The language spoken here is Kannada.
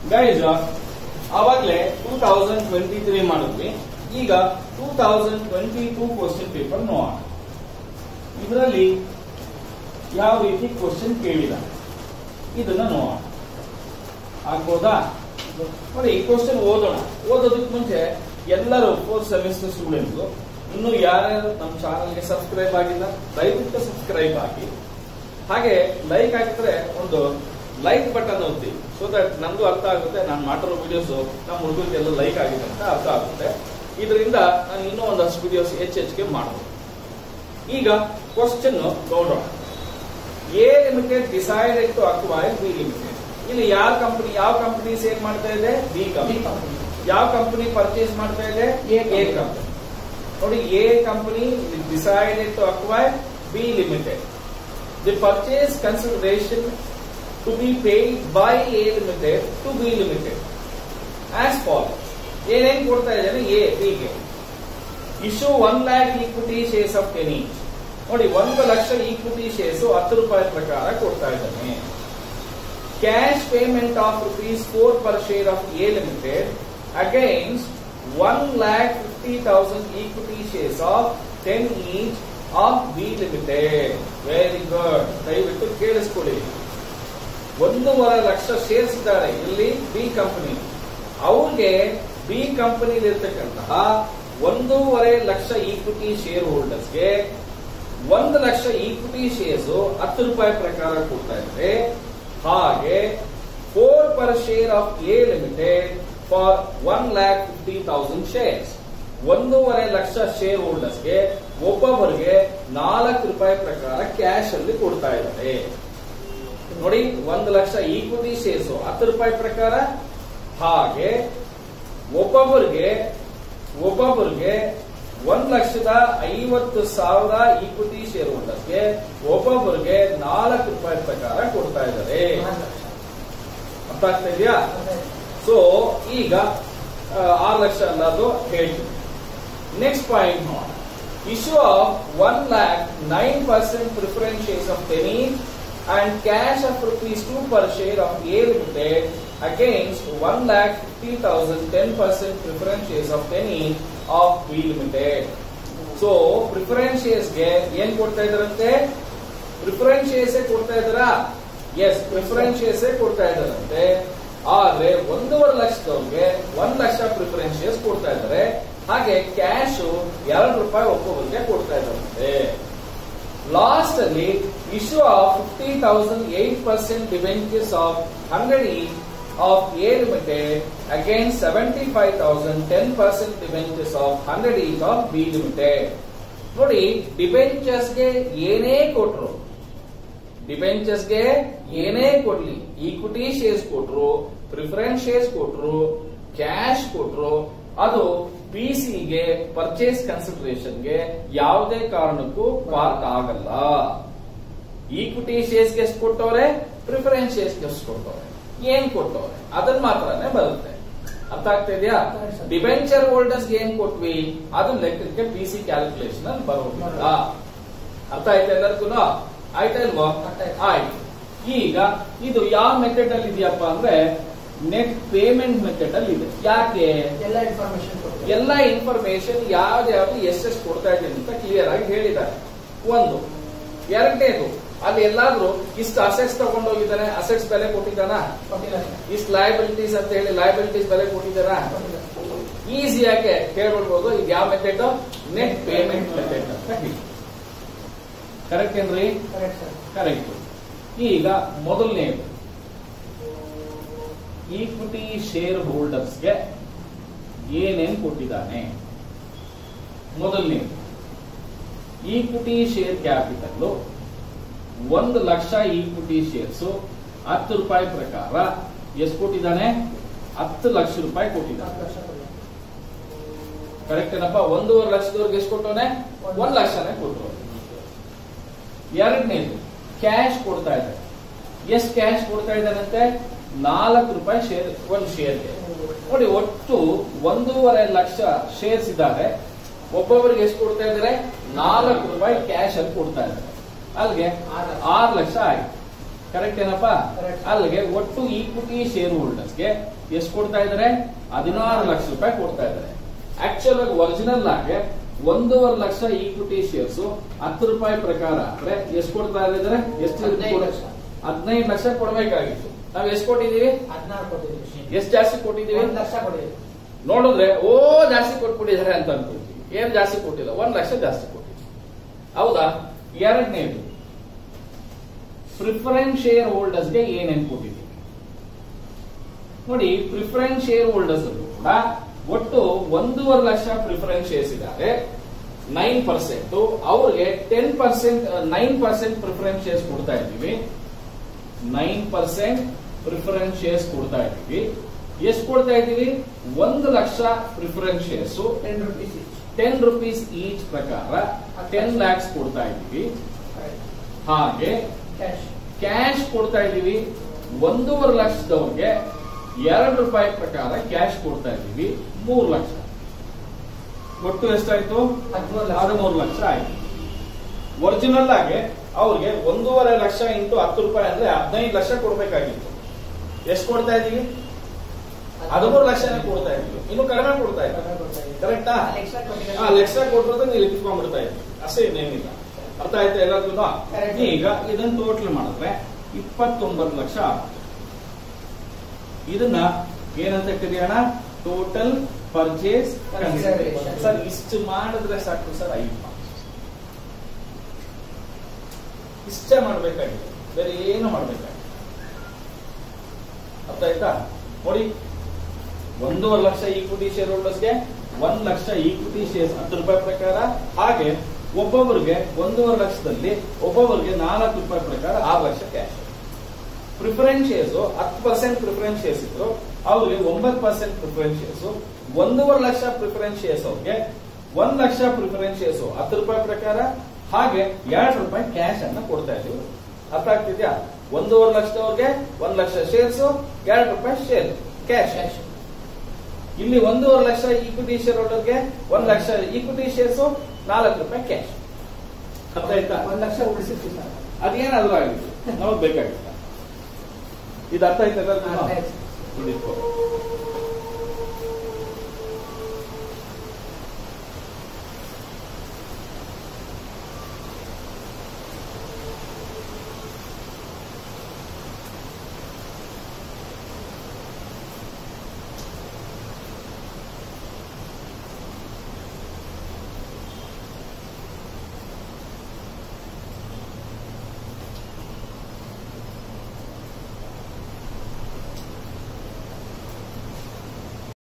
ಗೈಸ್ ಅವಾಗ್ಲೇ ಟೂ ತೌಸಂಡ್ ಟ್ವೆಂಟಿ ತ್ರೀ ಮಾಡಿದ್ವಿ ಈಗ two thousand twenty two question paper ನೋಡೋಣ ಇದರಲ್ಲಿ ಯಾವ ರೀತಿ ಕ್ವಶನ್ ಕೇಳಿದ ಇದನ್ನ ನೋಡೋಣ ಆಗ್ಬೋದಾ ನೋಡಿ ಈ ಕ್ವಶನ್ ಓದೋಣ ಓದೋದಕ್ಕೆ ಮುಂಚೆ ಎಲ್ಲರೂ ಫೋರ್ತ್ ಸೆಮಿಸ್ಟರ್ ಸ್ಟೂಡೆಂಟ್ಸ್ ಇನ್ನು ಯಾರ್ಯಾರು ನಮ್ಮ ಚಾನಲ್ಗೆ ಸಬ್ಸ್ಕ್ರೈಬ್ ಆಗಿಲ್ಲ ದಯವಿಟ್ಟು ಸಬ್ಸ್ಕ್ರೈಬ್ ಆಗಿ ಹಾಗೆ ಲೈಕ್ ಹಾಕಿದ್ರೆ ಒಂದು ಲೈಕ್ ಬಟನ್ ಒತ್ತಿ ಸೊ ದಟ್ ನಮ್ದು ಅರ್ಥ ಆಗುತ್ತೆ ನಾನು ಮಾಡಿರೋ ವಿಡಿಯೋಸ್ ನಮ್ಮ ಹುಡುಗರಿಗೆಲ್ಲ ಲೈಕ್ ಆಗಿದೆ ಅಂತ ಅರ್ಥ ಆಗುತ್ತೆ ಇದರಿಂದ ನಾನು ಇನ್ನೂ ಒಂದಷ್ಟು ವಿಡಿಯೋಸ್ ಹೆಚ್ಚೆಚ್ಚಿಗೆ ಮಾಡ್ಬೋದು ಈಗ ಕ್ವಶನ್ ನೋಡೋಣ A limited decided to acquire B limited ಇಲ್ಲಿ ಯಾವ ಕಂಪನಿ ಯಾವ ಕಂಪನಿ ಸೇಲ್ ಮಾಡ್ತಾ ಇದೆ ಬಿ ಕಂಪನಿ ಯಾವ ಕಂಪನಿ ಪರ್ಚೇಸ್ ಮಾಡ್ತಾ ಇದೆ ಎ ಕಂಪನಿ ನೋಡಿ A company decided to acquire B limited the purchase consideration to be paid by A limited to B limited as follow ಏನೇನ್ ಕೊಡ್ತಾ ಇದ್ದಾನೆ ಎ ಬಿಗೆ issue one lakh equity shares of ten each ನೋಡಿ ಒಂದು ಲಕ್ಷ ಈಕ್ವಿಟಿ ಶೇರ್ಸ್ ಹತ್ತು ರೂಪಾಯಿ ಪ್ರಕಾರ ಕೊಡ್ತಾ ಇದ್ದಾನೆ cash payment of rupees four per share of A limited against one lakh fifty thousand equity shares of ten each of B limited very good ದಯವಿಟ್ಟು ಕೇಳಿಸ್ಕೊಳ್ಳಿ ಒಂದೂವರೆ ಲಕ್ಷ ಶೇರ್ಸ್ ಇದ್ದಾರೆ ಇಲ್ಲಿ ಬಿ ಕಂಪನಿ ಅವ್ರಿಗೆ ಬಿ ಕಂಪನಿಲಿ ಇರ್ತಕ್ಕಂತಹ ಒಂದೂವರೆ ಲಕ್ಷ ಈಕ್ವಿಟಿ ಶೇರ್ ಹೋಲ್ಡರ್ಸ್ಗೆ ಒಂದು ಲಕ್ಷ ಈಕ್ವಿಟಿ ಶೇರ್ಸ್ ಹತ್ತು ರೂಪಾಯಿ ಪ್ರಕಾರ ಕೊಡ್ತಾ ಇದ್ದಾರೆ ಹಾಗೆ four per share of A limited for one lakh fifty thousand shares ಒಂದೂವರೆ ಲಕ್ಷ ಶೇರ್ ಹೋಲ್ಡರ್ಸ್ಗೆ ಒಬ್ಬೊಬ್ಬರಿಗೆ ನಾಲ್ಕು ರೂಪಾಯಿ ಪ್ರಕಾರ ಕ್ಯಾಶ್ ಅಲ್ಲಿ ಕೊಡ್ತಾ ಇದ್ದಾರೆ ನೋಡಿ ಒಂದು ಲಕ್ಷ ಈಕ್ವಿಟಿ ಶೇರ್ಸ್ ಹತ್ತು ರೂಪಾಯಿ ಪ್ರಕಾರ ಹಾಗೆ ಒಬ್ಬೊಬ್ಬರಿಗೆ ಒಬ್ಬೊಬ್ಬರಿಗೆ ಒಂದ್ ಲಕ್ಷದ ಐವತ್ತು ಸಾವಿರ ಈಕ್ವಿಟಿ ಶೇರ್ ಹೋಲ್ಡರ್ಸ್ಗೆ ಒಬ್ಬೊಬ್ಬರಿಗೆ ನಾಲ್ಕು ರೂಪಾಯಿ ಪ್ರಕಾರ ಕೊಡ್ತಾ ಇದ್ದಾರೆ ಅರ್ಥ ಆಗ್ತಾ ಇದೆಯಾ ಸೊ ಈಗ ಆ, ಆರು ಲಕ್ಷ ಅನ್ನೋದು ಹೇಳ್ತೀನಿ ನೆಕ್ಸ್ಟ್ ಪಾಯಿಂಟ್ ನೋಡೋಣ issue of one lakh nine percent preference shares of ten and cash of rupees two per share of A limited against one lakh fifty thousand ten percent preference shares of ten of B limited so preference ಶೇರ್ಸ್ಗೆ ಏನ್ ಕೊಡ್ತಾ ಇದಾರಂತೆ ಪ್ರಿಫರೆನ್ಸ್ ಶೇರ್ಸ್ ಕೊಡ್ತಾ ಇದ್ದಾರಾ ಎಸ್ ಪ್ರಿಫರೆನ್ಸ್ ಶೇರ್ಸ್ ಕೊಡ್ತಾ ಇದ್ದಾರಂತೆ ಆದ್ರೆ ಒಂದೂವರೆ ಲಕ್ಷದವ್ರಿಗೆ ಒಂದ್ ಲಕ್ಷ ಪ್ರಿಫರೆನ್ಸ್ ಶೇರ್ಸ್ ಕೊಡ್ತಾ ಇದ್ದಾರೆ ಹಾಗೆ ಕ್ಯಾಶ್ ಎರಡು ರೂಪಾಯಿ ಒಬ್ಬೊಬ್ಬರಿಗೆ ಕೊಡ್ತಾ ಇದ್ದಾರಂತೆ ಲಾಸ್ಟ್ ಅಲ್ಲಿ issue of fifty thousand eight percent debentures of hundred of A limited again seventy five thousand ten percent debentures of hundred each of B limited ನೋಡಿ ಡಿಬೆಂಚರ್ಸ್ಗೆ ಏನೇ ಕೊಟ್ರು ಡಿಬೆಂಚರ್ಸ್ಗೆ ಏನೇ ಕೊಡ್ಲಿ ಈಕ್ವಿಟಿ ಶೇರ್ಸ್ ಕೊಟ್ರು ಪ್ರಿಫರೆನ್ಸ್ ಶೇರ್ಸ್ ಕೊಟ್ರು ಕ್ಯಾಶ್ ಕೊಟ್ರು ಅದು ಪಿ ಸಿಗೆ ಪರ್ಚೇಸ್ ಕನ್ಸಿಡರೇಷನ್ಗೆ ಯಾವುದೇ ಕಾರಣಕ್ಕೂ ಪಾರ್ಟ್ ಆಗಲ್ಲ ಈಕ್ವಿಟಿ ಶೇರ್ಸ್ಗೆ ಎಷ್ಟು ಕೊಟ್ಟವ್ರೆ ಪ್ರಿಫರೆನ್ಸ್ ಶೇರ್ಸ್ಗೆ ಎಷ್ಟು ಕೊಟ್ಟವ್ರೆ ಏನ್ ಕೊಟ್ಟವ್ರೆ ಅದನ್ನ ಮಾತ್ರನೇ ಬರುತ್ತೆ ಅರ್ಥ ಆಗ್ತಾ ಇದೆಯಾ Correct, sir. ಡಿಬೆಂಚರ್ ಹೋಲ್ಡರ್ಸ್ ಏನ್ ಕೊಟ್ವಿ ಅದು ಲೆಕ್ಕಕ್ಕೆ ಪಿ ಸಿ ಕ್ಯಾಲ್ಕುಲೇಷನ್ ಅಲ್ಲಿ ಬರೋದಿಲ್ಲ ಅರ್ಥ ಆಯ್ತಾ ಎಲ್ಲರಿಗೂ ಆಯ್ತಾ ಇಲ್ವಾ ಅರ್ಥ ಆಯ್ತು. ಆಯ್ತು ಈಗ ಇದು ಯಾವ ಮೆಥಡ್ ಅಲ್ಲಿ ಇದೆಯಪ್ಪ ಅಂದ್ರೆ ನೆಟ್ ಪೇಮೆಂಟ್ ಮೆಥಡ್ ಅಲ್ಲಿ ಇದೆ ಯಾಕೆ ಎಲ್ಲ ಇನ್ಫಾರ್ಮೇಶನ್ ಕೊಡ್ತೀವಿ ಎಲ್ಲ ಇನ್ಫಾರ್ಮೇಶನ್ ಯಾವ್ದು ಯಾವ್ದು ಎಷ್ಟೆಷ್ಟು ಕೊಡ್ತಾ ಇದ್ದೀನಿ ಅಂತ ಕ್ಲಿಯರ್ ಆಗಿ ಹೇಳಿದ್ದಾರೆ ಒಂದು ಎರಡನೇದು ಅಲ್ಲಿ ಎಲ್ಲಾದ್ರೂ ಇಷ್ಟು ಅಸೆಟ್ಸ್ ತಗೊಂಡೋಗಿದ್ದಾನೆ ಅಸೆಟ್ಸ್ ಬೆಲೆ ಕೊಟ್ಟಿದ್ದಾನ ಕೊಟ್ಟಿಲ್ಲ ಇಷ್ಟು ಲಯಬಿಲಿಟೀಸ್ ಅಂತ ಹೇಳಿ ಲಯಬಿಲಿಟೀಸ್ ಬೆಲೆ ಕೊಟ್ಟಿದ್ದಾನ ಈಸಿಯಾಗಿ ಕೇಳ್ಬಿಡ್ಬೋದು ಇದು ಯಾವ ಮೆಥಡ್ ನೆಟ್ ಪೇಮೆಂಟ್ ಮೆಥಡ್ ಅಂತ ಹೇಳಿ ಕರೆಕ್ಟ್ ಏನ್ರಿ ಕರೆಕ್ಟ್ ಸರ್ ಕರೆಕ್ಟ್ ಈಗ ಮೊದಲನೇದು ಈಕ್ವಿಟಿ ಶೇರ್ ಹೋಲ್ಡರ್ಸ್ಗೆ ಏನೇನ್ ಕೊಟ್ಟಿದ್ದಾನೆ ಮೊದಲನೇದು ಈಕ್ವಿಟಿ ಶೇರ್ ಕ್ಯಾಪಿಟಲ್ ಒಂದು ಲಕ್ಷ ಈಕ್ವಿಟಿ ಶೇರ್ಸ್ ಹತ್ತು ರೂಪಾಯಿ ಪ್ರಕಾರ ಎಷ್ಟು ಕೊಟ್ಟಿದ್ದಾನೆ ಹತ್ತು ಲಕ್ಷ ರೂಪಾಯಿ ಕೊಟ್ಟಿದ್ದಾನೆ ನಾಲ್ಕು ಲಕ್ಷ ಕೊಡಿ ಕರೆಕ್ಟ್ ಏನಪ್ಪ ಒಂದೂವರೆ ಲಕ್ಷದವ್ರಿಗೆ ಎಷ್ಟು ಕೊಟ್ಟವನೆ ಒಂದ್ ಲಕ್ಷನೇ ಕೊಟ್ಟರು ಎರಡನೇದು ಕ್ಯಾಶ್ ಕೊಡ್ತಾ ಇದ್ದಾರೆ ಎಷ್ಟು ಕ್ಯಾಶ್ ಕೊಡ್ತಾ ಇದ್ದಾನಂತೆ ನಾಲ್ಕು ರೂಪಾಯಿ ಶೇರ್ ಒಂದು ಶೇರ್ಗೆ ನೋಡಿ ಒಟ್ಟು ಒಂದೂವರೆ ಲಕ್ಷ ಶೇರ್ಸ್ ಇದ್ದಾರೆ ಒಬ್ಬೊಬ್ಬರಿಗೆ ಎಷ್ಟು ಕೊಡ್ತಾ ಇದ್ದಾರೆ ನಾಲ್ಕು ರೂಪಾಯಿ ಕ್ಯಾಶ್ ಅಲ್ಲಿ ಕೊಡ್ತಾ ಇದ್ದಾರೆ ಅಲ್ಲಿಗೆ ಆರು. ಆರು ಲಕ್ಷ ಆಯ್ತು ಕರೆಕ್ಟ್ ಏನಪ್ಪಾ Correct. ಅಲ್ಲಿಗೆ ಒಟ್ಟು ಈಕ್ವಿಟಿ ಶೇರ್ ಹೋಲ್ಡರ್ಸ್ಗೆ ಎಷ್ಟು ಕೊಡ್ತಾ ಇದ್ದಾರೆ ಹದಿನಾರು ಲಕ್ಷ ರೂಪಾಯಿ ಕೊಡ್ತಾ ಇದ್ದಾರೆ ಆಕ್ಚುಲ್ ಆಗಿ ಒರಿಜಿನಲ್ ಆಗಿ ಒಂದೂವರೆ ಲಕ್ಷ ಈಕ್ವಿಟಿ ಶೇರ್ಸ್ ಹತ್ತು ರೂಪಾಯಿ ಪ್ರಕಾರ ಅಂದ್ರೆ ಎಷ್ಟು ಕೊಡ್ತಾ ಇದ್ದಾರೆ ಎಷ್ಟು ಹದಿನೈದು ಲಕ್ಷ. ಹದಿನೈದು ಲಕ್ಷ ಕೊಡ್ಬೇಕಾಗಿತ್ತು ನಾವ್ ಎಷ್ಟು ಕೊಟ್ಟಿದೀವಿ ಹದಿನಾರು ಕೊಟ್ಟಿದ್ದೀವಿ ಎಷ್ಟು ಜಾಸ್ತಿ ಕೊಟ್ಟಿದೀವಿ ಒಂದು ಲಕ್ಷ ಕೊಟ್ಟಿದ್ದೀವಿ ನೋಡಿದ್ರೆ ಓ ಜಾಸ್ತಿ ಕೊಟ್ಬಿಟ್ಟಿದ್ದಾರೆ ಅಂತ ಅನ್ಕೊಳ್ತೀವಿ ಏನ್ ಜಾಸ್ತಿ ಕೊಟ್ಟಿಲ್ಲ ಒಂದ್ ಲಕ್ಷ ಜಾಸ್ತಿ ಕೊಟ್ಟಿದ್ವಿ ಹೌದಾ ಎರಡನೇದು ಪ್ರಿಫರೆನ್ಸ್ ಶೇರ್ ಹೋಲ್ಡರ್ಸ್ಗೆ ಏನೇನ್ ಕೊಟ್ಟಿದ್ದೀವಿ ನೋಡಿ ಪ್ರಿಫರೆನ್ಸ್ ಶೇರ್ ಹೋಲ್ಡರ್ಸ್ ಕೂಡ ಒಟ್ಟು ಒಂದೂವರೆ ಲಕ್ಷ ಪ್ರಿಫರೆನ್ಸ್ ಶೇರ್ಸ್ ಇದ್ದಾರೆ ನೈನ್ ಪರ್ಸೆಂಟ್ ಅವ್ರಿಗೆ ten percent nine percent preference shares ಕೊಡ್ತಾ ಇದ್ದೀವಿ ನೈನ್ ಪರ್ಸೆಂಟ್ ಪ್ರಿಫರೆನ್ಸ್ ಶೇರ್ಸ್ ಕೊಡ್ತಾ ಇದ್ದೀವಿ ಎಷ್ಟು ಕೊಡ್ತಾ ಇದ್ದೀವಿ ಒಂದು ಲಕ್ಷ preference shares ten rupees ten rupees each ಪ್ರಕಾರ ಟೆನ್ ಲ್ಯಾಕ್ಸ್ ಕೊಡ್ತಾ ಇದ್ದೀವಿ ಹಾಗೆ ಕ್ಯಾಶ್ ಕ್ಯಾಶ್ ಕೊಡ್ತಾ ಇದ್ದೀವಿ ಒಂದೂವರೆ ಲಕ್ಷದವ್ರಿಗೆ ಎರಡು ರೂಪಾಯಿ ಪ್ರಕಾರ ಕ್ಯಾಶ್ ಕೊಡ್ತಾ ಇದ್ದೀವಿ ಮೂರು ಲಕ್ಷ ಒಟ್ಟು ಎಷ್ಟಾಯ್ತು ಹದಿಮೂರು ಲಕ್ಷ ಹದಿಮೂರು ಲಕ್ಷ ಆಯ್ತು ಒರಿಜಿನಲ್ ಆಗಿ ಅವ್ರಿಗೆ ಒಂದೂವರೆ ಲಕ್ಷ ಇಂಟು ಹತ್ತು ರೂಪಾಯಿ ಅಂದ್ರೆ ಹದಿನೈದು ಲಕ್ಷ ಕೊಡ್ಬೇಕಾಗಿತ್ತು ಎಷ್ಟು ಕೊಡ್ತಾ ಇದೀವಿ ಹದಿಮೂರು ಲಕ್ಷನೇ ಕೊಡ್ತಾ ಇದೀವಿ ಇನ್ನು ಕಡಿಮೆ ಕೊಡ್ತಾ ಇದ್ದೀವಿ ಕರೆಕ್ಟಾ ಎಕ್ಸ್ಟ್ರಾ ಆ ಲೆಕ್ಸ ಕೊಟ್ಟಿರೋದು ನೀವು ಲಿಖಿಸ್ಕೊಂಡ್ಬಿಡ್ತಾ ಇದ್ವಿ ಅಷ್ಟೇ ಇನ್ನೇನಿಲ್ಲ ಅರ್ಥ ಆಯ್ತಾ ಎಲ್ಲರಿಗೂ Correct. ಈಗ ಇದನ್ನ ಟೋಟಲ್ ಮಾಡಿದ್ರೆ ಇಪ್ಪತ್ತೊಂಬತ್ತು ಲಕ್ಷ ಆಗುತ್ತೆ. ಇದನ್ನ ಏನಂತ ಕರೆಯೋಣ ಟೋಟಲ್ ಪರ್ಚೇಸ್ Consideration. ಸರ್ ಇಷ್ಟು ಮಾಡಿದ್ರೆ ಸಾಕು ಸರ್ ಐದು ಇಷ್ಟೇ ಮಾಡ್ಬೇಕಾಗಿದೆ ಬೇರೆ ಏನು ಮಾಡ್ಬೇಕಾಗಿದೆ ಅರ್ಥ ಆಯ್ತಾ ನೋಡಿ ಒಂದೂವರೆ ಲಕ್ಷ ಈಕ್ವಿಟಿ ಶೇರ್ ಹೋಲ್ಡರ್ಸ್ಗೆ ಒಂದ್ ಲಕ್ಷ ಈಕ್ವಿಟಿ ಶೇರ್ಸ್ ಹತ್ತು ರೂಪಾಯಿ ಪ್ರಕಾರ ಹಾಗೆ ಒಬ್ಬೊಬ್ಬರಿಗೆ ಒಂದೂವರೆ ಲಕ್ಷದಲ್ಲಿ ಒಬ್ಬೊಬ್ಬರಿಗೆ ನಾಲ್ಕು ರೂಪಾಯಿ ಪ್ರಕಾರ ಆರು ಲಕ್ಷ ಕ್ಯಾಶ್ ಪ್ರಿಫರೆನ್ಸ್ ಶೇರ್ಸ್ ಹತ್ತು ಪರ್ಸೆಂಟ್ ಪ್ರಿಫರೆನ್ಸ್ ಶೇರ್ಸ್ ಇದ್ರು ಅವ್ರಿಗೆ ಒಂಬತ್ತು ಪರ್ಸೆಂಟ್ ಪ್ರಿಫರೆನ್ಸ್ ಶೇರ್ಸ್ ಒಂದೂವರೆ ಲಕ್ಷ ಪ್ರಿಫರೆನ್ಸ್ ಶೇರ್ಸ್ ಅವ್ರಿಗೆ ಒಂದ್ ಲಕ್ಷ ಪ್ರಿಫರೆನ್ಸ್ ಶೇರ್ಸ್ ಹತ್ತು ರೂಪಾಯಿ ಪ್ರಕಾರ ಹಾಗೆ ಎರಡು ರೂಪಾಯಿ ಕ್ಯಾಶ್ ಅನ್ನ ಕೊಡ್ತಾ ಇದೀವಿ ಅರ್ಥ ಆಗ್ತಿದ್ಯಾ ಒಂದೂವರೆ ಲಕ್ಷದವ್ರಿಗೆ ಒಂದ್ ಲಕ್ಷ ಶೇರ್ಸ್ ಎರಡು ರೂಪಾಯಿ ಶೇರ್ ಕ್ಯಾಶ್ ಕ್ಯಾಶ್ ಇಲ್ಲಿ ಒಂದೂವರೆ ಲಕ್ಷ ಈಕ್ವಿಟಿ ಶೇರ್ ಹೋಲ್ಡರ್ಗೆ ಒಂದ್ ಲಕ್ಷ ಈಕ್ವಿಟಿ ಶೇರ್ಸ್ ನಾಲ್ಕು ರೂಪಾಯಿ ಕ್ಯಾಶ್ ಅರ್ಥ ಆಯ್ತಾ ಒಂದು ಲಕ್ಷ ಉಳಿಸಿರ್ತೀವಿ ಸರ್ ಅದೇನಾದ್ರೂ ಆಗಲಿ ನಮಗ್ ಬೇಕಾಗಿಲ್ಲ ಇದು ಅರ್ಥ ಆಯ್ತಾ ಎಲ್ಲರಿಗೂ? ಅರ್ಥ ಆಯ್ತು. ಇದು ಇಟ್ಕೋ.